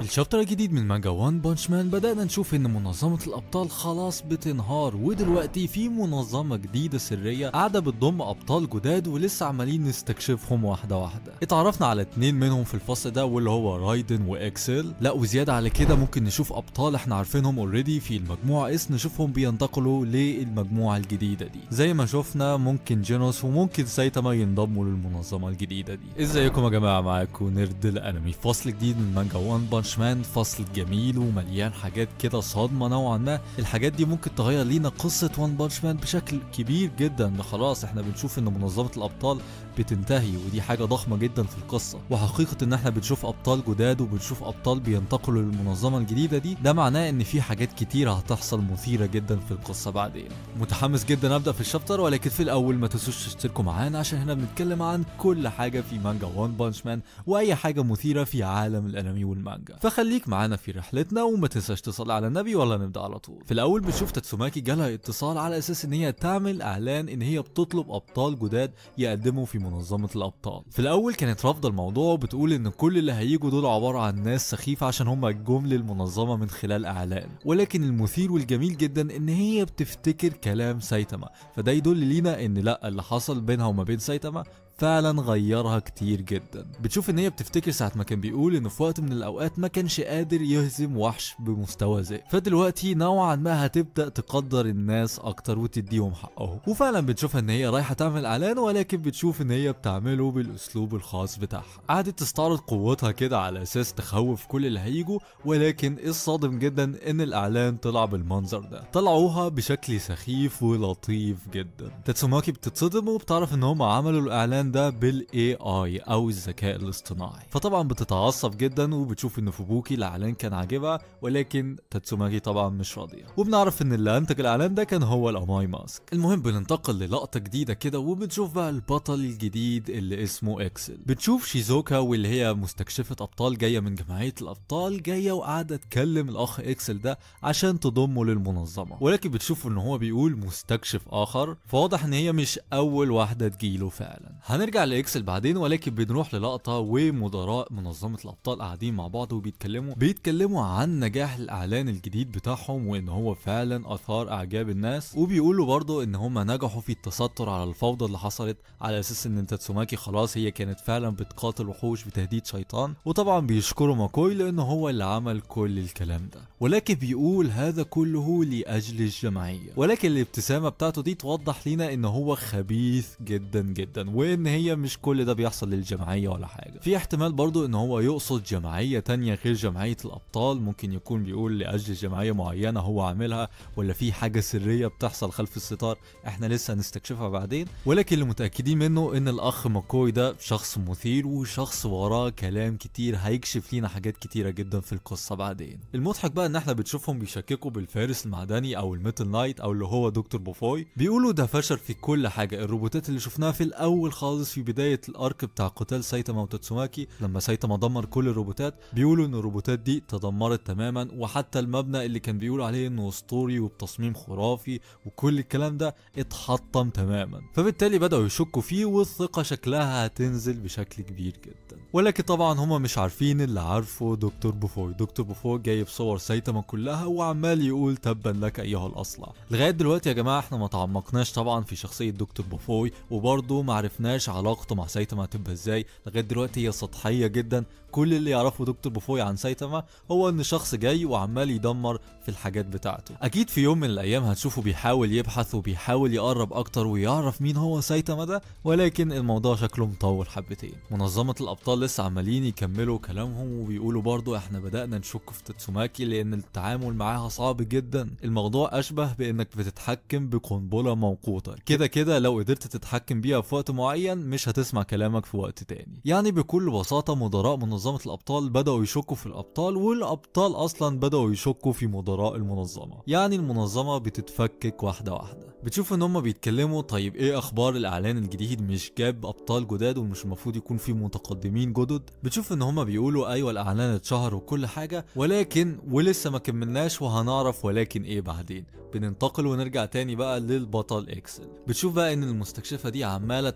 الشابتر الجديد من مانجا وان بانش مان بدأنا نشوف ان منظمة الابطال خلاص بتنهار ودلوقتي في منظمة جديدة سرية قاعدة بتضم ابطال جداد ولسه عمالين نستكشفهم واحدة واحدة اتعرفنا على اتنين منهم في الفصل ده واللي هو رايدن واكسل لا وزيادة على كده ممكن نشوف ابطال احنا عارفينهم اوريدي في المجموعة اس نشوفهم بينتقلوا للمجموعة الجديدة دي زي ما شفنا ممكن جينوس وممكن سايتاما ينضموا للمنظمة الجديدة دي ازيكم يا جماعة معاكم نرد الانمي فصل جديد من مانجا وان بانش مان فصل جميل ومليان حاجات كده صادمة نوعا ما الحاجات دي ممكن تغير لينا قصة وان بانش مان بشكل كبير جدا خلاص احنا بنشوف ان منظمة الابطال بتنتهي ودي حاجة ضخمة جدا في القصة وحقيقة ان احنا بنشوف ابطال جداد وبنشوف ابطال بينتقلوا للمنظمة الجديدة دي ده معناه ان في حاجات كتيرة هتحصل مثيرة جدا في القصة بعدين متحمس جدا ابدا في الشابتر ولكن في الاول ما تنسوش تشتركوا معانا عشان هنا بنتكلم عن كل حاجة في مانجا وان بانش مان واي حاجة مثيرة في عالم الانمي والمانجا فخليك معانا في رحلتنا وما تنساش تصلي على النبي ولا نبدا على طول في الاول بنشوف تاتسوماكي جالها اتصال على اساس ان هي تعمل اعلان ان هي بتطلب ابطال جداد يقدموا في منظمة الابطال في الاول كانت رافضة الموضوع وبتقول ان كل اللي هيجوا دول عبارة عن ناس سخيفة عشان هم جم للمنظمة من خلال اعلان ولكن المثير والجميل جدا ان هي بتفتكر كلام سايتاما فده يدل لينا ان لا اللي حصل بينها وما بين سايتاما فعلا غيرها كتير جدا بتشوف ان هي بتفتكر ساعه ما كان بيقول انه في وقت من الاوقات ما كانش قادر يهزم وحش بمستوى زي فدلوقتي نوعا ما هتبدا تقدر الناس اكتر وتديهم حقهم وفعلا بتشوفها ان هي رايحه تعمل اعلان ولكن بتشوف ان هي بتعمله بالاسلوب الخاص بتاعها قعدت تستعرض قوتها كده على اساس تخوف كل اللي هيجوا ولكن الصادم جدا ان الاعلان طلع بالمنظر ده طلعوها بشكل سخيف ولطيف جدا تاتسوماكي بتتصدم وبتعرف ان هم عملوا الاعلان ده بالاي اي او الذكاء الاصطناعي فطبعا بتتعصب جدا وبتشوف ان فوبوكي الاعلان كان عاجبها ولكن تاتسوماكي طبعا مش راضيه وبنعرف ان اللي انتج الاعلان ده كان هو الاماي ماسك المهم بننتقل للقطه جديده كده وبنشوف بقى البطل الجديد اللي اسمه اكسل بتشوف شيزوكا واللي هي مستكشفه ابطال جايه من جمعيه الابطال جايه وقاعده تكلم الاخ اكسل ده عشان تضمه للمنظمه ولكن بتشوف ان هو بيقول مستكشف اخر فواضح ان هي مش اول واحده تجيله فعلا هنرجع لاكسل بعدين ولكن بنروح للقطه ومدراء منظمه الابطال قاعدين مع بعض وبيتكلموا بيتكلموا عن نجاح الاعلان الجديد بتاعهم وان هو فعلا اثار اعجاب الناس وبيقولوا برضه ان هم نجحوا في التستر على الفوضى اللي حصلت على اساس ان تاتسوماكي خلاص هي كانت فعلا بتقاتل وحوش بتهديد شيطان وطبعا بيشكروا ماكوي لان هو اللي عمل كل الكلام ده ولكن بيقول هذا كله لاجل الجمعيه ولكن الابتسامه بتاعته دي توضح لنا ان هو خبيث جدا جدا وان هي مش كل ده بيحصل للجمعيه ولا حاجه في احتمال برضو ان هو يقصد جمعيه تانية غير جمعيه الابطال ممكن يكون بيقول لاجل جمعيه معينه هو عاملها ولا في حاجه سريه بتحصل خلف الستار احنا لسه هنستكشفها بعدين ولكن اللي متاكدين منه ان الاخ ماكوي ده شخص مثير وشخص وراه كلام كتير هيكشف لينا حاجات كتيره جدا في القصه بعدين المضحك بقى ان احنا بنشوفهم بيشككوا بالفارس المعدني او الميتل نايت او اللي هو دكتور بوفوي بيقولوا ده فشل في كل حاجه الروبوتات اللي شفناها في الاول خالص في بدايه الارك بتاع قتال سايتاما وتاتسوماكي لما سايتاما دمر كل الروبوتات بيقولوا ان الروبوتات دي تدمرت تماما وحتى المبنى اللي كان بيقول عليه انه اسطوري وبتصميم خرافي وكل الكلام ده اتحطم تماما فبالتالي بداوا يشكوا فيه والثقه شكلها هتنزل بشكل كبير جدا ولكن طبعا هما مش عارفين اللي عارفه دكتور بوفوي دكتور بوفوي جايب صور سايتاما كلها وعمال يقول تبا لك ايها الاصلع لغايه دلوقتي يا جماعه احنا ما تعمقناش طبعا في شخصيه دكتور بوفوي وبرضه ما عرفناش علاقته مع سايتاما هتبقى ازاي لغايه دلوقتي هي سطحيه جدا كل اللي يعرفه دكتور بوفوي عن سايتاما هو ان شخص جاي وعمال يدمر في الحاجات بتاعته اكيد في يوم من الايام هتشوفه بيحاول يبحث وبيحاول يقرب اكتر ويعرف مين هو سايتاما ده ولكن الموضوع شكله مطول حبتين منظمه الابطال لسه عمالين يكملوا كلامهم وبيقولوا برضو احنا بدانا نشك في تاتسوماكي لان التعامل معاها صعب جدا الموضوع اشبه بانك بتتحكم بقنبله موقوته كده كده لو قدرت تتحكم بيها في وقت معين مش هتسمع كلامك في وقت تاني يعني بكل بساطه مدراء منظمه الابطال بداوا يشكوا في الابطال والابطال اصلا بداوا يشكوا في مدراء المنظمه يعني المنظمه بتتفكك واحده واحده بتشوف ان هم بيتكلموا طيب ايه اخبار الاعلان الجديد مش جاب ابطال جداد ومش المفروض يكون في متقدمين جدد بتشوف ان هم بيقولوا ايوه الاعلان اتشهر وكل حاجه ولكن ولسه ما كملناش وهنعرف ولكن ايه بعدين بننتقل ونرجع تاني بقى للبطل اكسل بتشوف بقى ان المستكشفه دي عماله تحاول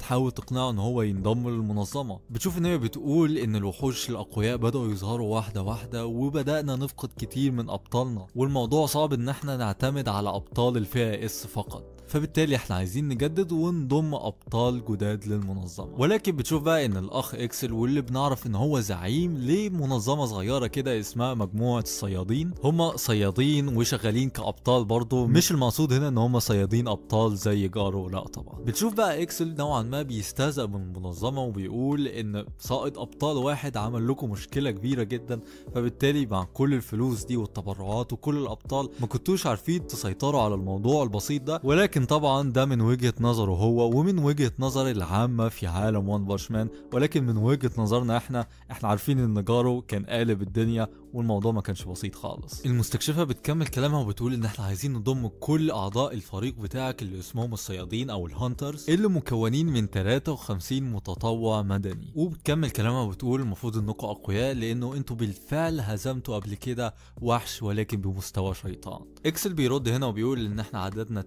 تقنعه ان هو ينضم للمنظمه بتشوف ان هي بتقول ان الوحوش الاقوياء بداوا يظهروا واحده واحده وبدانا نفقد كتير من ابطالنا والموضوع صعب ان احنا نعتمد على ابطال الفئه اس فقط فبالتالي احنا عايزين نجدد ونضم ابطال جداد للمنظمه ولكن بتشوف بقى ان الاخ اكسل واللي بنعرف ان هو زعيم لمنظمه صغيره كده اسمها مجموعه الصيادين هم صيادين وشغالين كابطال برضه مش المقصود هنا ان هم صيادين ابطال زي جارو لا طبعا بتشوف بقى اكسل نوعا ما بيستهزأ من المنظمه وبيقول ان سائد ابطال واحد عمل لكم مشكله كبيره جدا فبالتالي مع كل الفلوس دي والتبرعات وكل الابطال ما كنتوش عارفين تسيطروا على الموضوع البسيط ده ولكن طبعا ده من وجهه نظره هو ومن وجهه نظر العامه في عالم وان بانش مان ولكن من وجهه نظرنا احنا احنا عارفين ان جارو كان قالب الدنيا والموضوع ما كانش بسيط خالص المستكشفه بتكمل كلامها وبتقول ان احنا عايزين نضم كل اعضاء الفريق بتاعك اللي اسمهم الصيادين او الهانترز اللي مكونين من 53 متطوع مدني وبتكمل كلامها وبتقول المفروض انكم اقوياء لانه انتوا بالفعل هزمتوا قبل كده وحش ولكن بمستوى شيطان اكسل بيرد هنا وبيقول ان احنا عددنا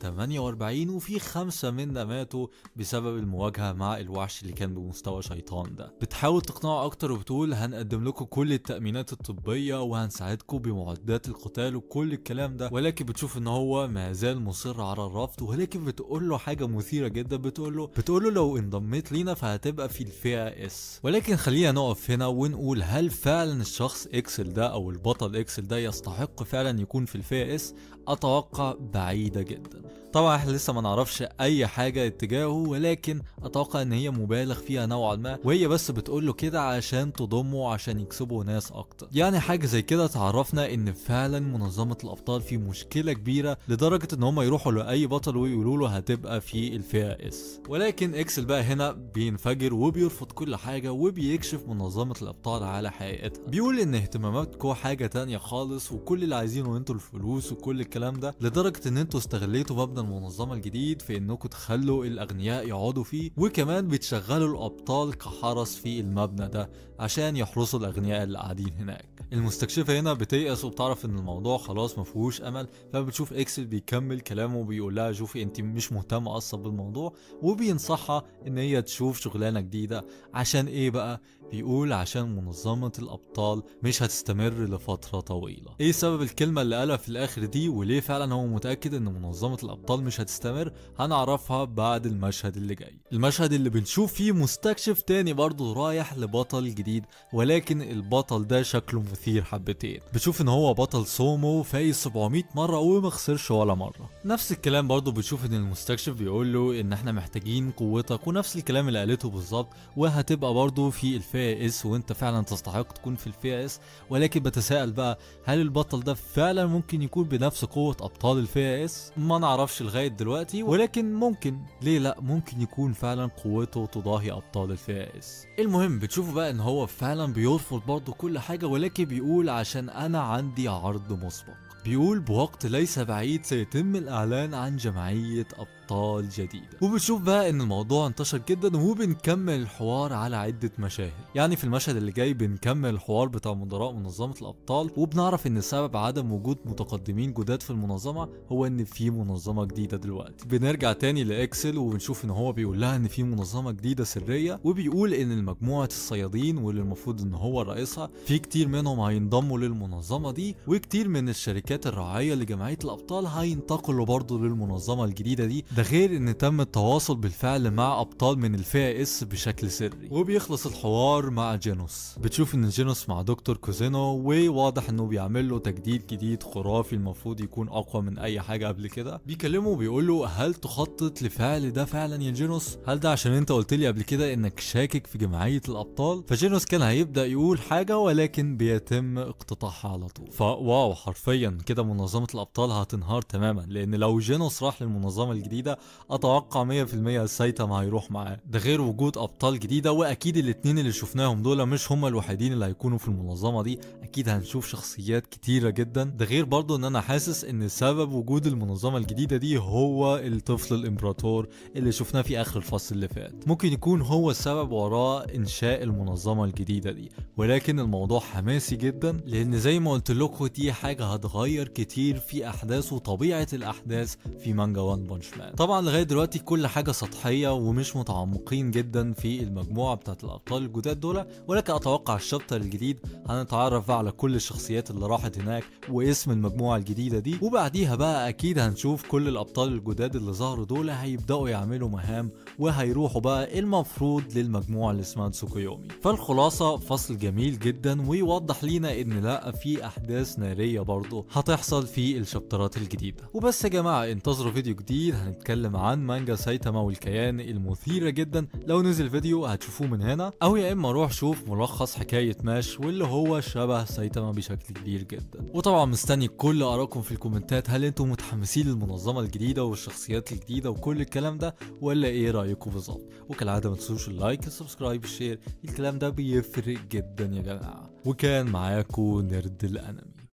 48 وفي خمسة منا ماتوا بسبب المواجهة مع الوحش اللي كان بمستوى شيطان ده بتحاول تقنعه اكتر وبتقول هنقدم لكم كل التأمينات الطبية وهنساعدكم بمعدات القتال وكل الكلام ده ولكن بتشوف ان هو ما زال مصر على الرفض ولكن بتقول له حاجة مثيرة جدا بتقول له بتقول له لو انضميت لينا فهتبقى في الفئة اس ولكن خلينا نقف هنا ونقول هل فعلا الشخص اكسل ده او البطل اكسل ده يستحق فعلا يكون في الفئة اس اتوقع بعيدة جدا طبعا احنا لسه ما نعرفش اي حاجة اتجاهه ولكن اتوقع ان هي مبالغ فيها نوعا ما وهي بس بتقول له كده عشان تضمه عشان يكسبوا ناس اكتر يعني حاجة زي كده تعرفنا ان فعلا منظمة الابطال في مشكلة كبيرة لدرجة ان هم يروحوا لاي بطل ويقولوا له هتبقى في الفئة اس ولكن اكسل بقى هنا بينفجر وبيرفض كل حاجة وبيكشف منظمة الابطال على حقيقتها بيقول ان اهتماماتكم حاجة تانية خالص وكل اللي عايزينه انتوا الفلوس وكل الكلام ده لدرجة ان انتوا استغليتوا مبنى المنظمة الجديد في انكم تخلوا الاغنياء يقعدوا فيه وكمان بتشغلوا الابطال كحرس في المبنى ده عشان يحرسوا الاغنياء اللي قاعدين هناك المستكشفة هنا بتيأس وبتعرف ان الموضوع خلاص مفيهوش امل فبتشوف اكسل بيكمل كلامه وبيقول لها شوفي انت مش مهتمة اصلا بالموضوع وبينصحها ان هي تشوف شغلانة جديدة عشان ايه بقى بيقول عشان منظمة الأبطال مش هتستمر لفترة طويلة ايه سبب الكلمة اللي قالها في الآخر دي وليه فعلا هو متأكد ان منظمة الأبطال مش هتستمر هنعرفها بعد المشهد اللي جاي المشهد اللي بنشوف فيه مستكشف تاني برضه رايح لبطل جديد ولكن البطل ده شكله مثير حبتين بتشوف ان هو بطل سومو فايز 700 مرة وما خسرش ولا مرة نفس الكلام برضه بتشوف ان المستكشف بيقول له ان احنا محتاجين قوتك ونفس الكلام اللي قالته بالظبط وهتبقى برضه في الفئة اس وانت فعلا تستحق تكون في الفئة اس ولكن بتساءل بقى هل البطل ده فعلا ممكن يكون بنفس قوة ابطال الفئة اس ما نعرفش لغاية دلوقتي ولكن ممكن ليه لا ممكن يكون فعلا قوته تضاهي ابطال الفئة اس المهم بتشوفوا بقى ان هو فعلا بيرفض برضه كل حاجة ولكن بيقول عشان انا عندي عرض مسبق بيقول بوقت ليس بعيد سيتم الإعلان عن جمعية أبطال جديدة وبتشوف بقى إن الموضوع انتشر جدا وبنكمل الحوار على عدة مشاهد يعني في المشهد اللي جاي بنكمل الحوار بتاع مدراء منظمة الأبطال وبنعرف إن سبب عدم وجود متقدمين جداد في المنظمة هو إن في منظمة جديدة دلوقتي بنرجع تاني لإكسل وبنشوف إن هو بيقول لها إن في منظمة جديدة سرية وبيقول إن المجموعة الصيادين واللي المفروض إن هو رئيسها في كتير منهم هينضموا للمنظمة دي وكتير من الشركات الشركات الراعية لجمعية الأبطال هينتقلوا برضه للمنظمة الجديدة دي ده غير إن تم التواصل بالفعل مع أبطال من الفئة اس بشكل سري وبيخلص الحوار مع جينوس بتشوف إن جينوس مع دكتور كوزينو وواضح إنه بيعمل له تجديد جديد خرافي المفروض يكون أقوى من أي حاجة قبل كده بيكلمه وبيقول له هل تخطط لفعل ده فعلا يا جينوس هل ده عشان أنت قلت لي قبل كده إنك شاكك في جمعية الأبطال فجينوس كان هيبدأ يقول حاجة ولكن بيتم اقتطاعها على طول فواو حرفيا كده منظمة الأبطال هتنهار تماما لأن لو جينوس راح للمنظمة الجديدة أتوقع 100% سايتاما هيروح معاه ده غير وجود أبطال جديدة وأكيد الاتنين اللي شفناهم دول مش هما الوحيدين اللي هيكونوا في المنظمة دي أكيد هنشوف شخصيات كتيرة جدا ده غير برضو إن أنا حاسس إن سبب وجود المنظمة الجديدة دي هو الطفل الإمبراطور اللي شفناه في آخر الفصل اللي فات ممكن يكون هو السبب وراء إنشاء المنظمة الجديدة دي ولكن الموضوع حماسي جدا لأن زي ما قلت لكم دي حاجة هتغير كتير في احداث وطبيعه الاحداث في مانجا وان بانش مان جدعان طبعا لغايه دلوقتي كل حاجه سطحيه ومش متعمقين جدا في المجموعه بتاعت الابطال الجداد دول ولكن اتوقع الشابتر الجديد هنتعرف بقى على كل الشخصيات اللي راحت هناك واسم المجموعه الجديده دي وبعديها بقى اكيد هنشوف كل الابطال الجداد اللي ظهروا دول هيبداوا يعملوا مهام وهيروحوا بقى المفروض للمجموعه اللي اسمها تسوكويومي فالخلاصه فصل جميل جدا ويوضح لينا ان لا في احداث ناريه برضه هتحصل في الشابترات الجديده وبس يا جماعه انتظروا فيديو جديد هنتكلم عن مانجا سايتاما والكيان المثيره جدا لو نزل فيديو هتشوفوه من هنا او يا اما روح شوف ملخص حكايه ماش واللي هو شبه سايتاما بشكل كبير جدا وطبعا مستني كل ارائكم في الكومنتات هل انتم متحمسين للمنظمه الجديده والشخصيات الجديده وكل الكلام ده ولا ايه رايكم بالظبط وكالعاده ما تنسوش اللايك السبسكرايب الشير الكلام ده بيفرق جدا يا جماعه وكان معاكم نرد الانمي